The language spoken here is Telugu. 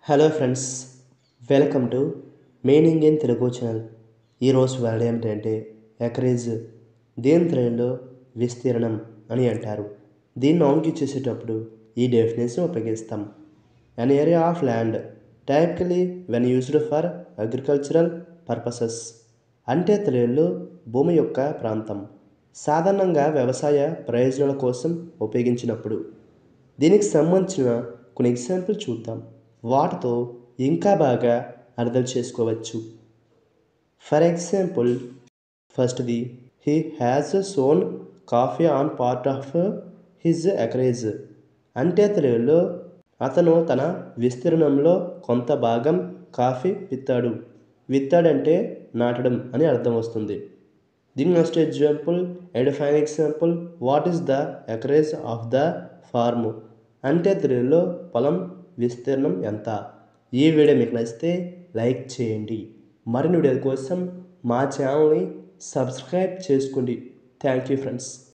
hello friends welcome to meaning in Telugu channel ఈరోజు వర్డ్ ఏమిటంటే ఎకరేజ్ దీని తెలుగులో విస్తీర్ణం అని అంటారు దీన్ని ఆన్కి చేసేటప్పుడు ఈ డెఫినేషన్ ఉపయోగిస్తాం an area of land typically when used for agricultural purposes అంటే తెలుగులో భూమి యొక్క ప్రాంతం సాధారణంగా వ్యవసాయ ప్రయోజనాల కోసం ఉపయోగించినప్పుడు దీనికి సంబంధించిన కొన్ని ఎగ్జాంపుల్ చూద్దాం వాటితో ఇంకా బాగా అర్థం చేసుకోవచ్చు ఫర్ ఎగ్జాంపుల్ ఫస్ట్ది he has sown coffee on part of his acreage అంటే తెలుగులో అతను తన విస్తీర్ణంలో కొంత భాగం కాఫీ విత్తాడు విత్తాడంటే నాటడం అని అర్థం వస్తుంది దీని next example and fine example what is the acreage of the farm అంటే తెలుగులో పొలం విస్తీర్ణం ఎంత ఈ వీడియో మీకు నచ్చితే లైక్ చేయండి మరిన్ని వీడియోల కోసం మా ఛానల్ని సబ్స్క్రైబ్ చేసుకోండి థ్యాంక్ యూ ఫ్రెండ్స్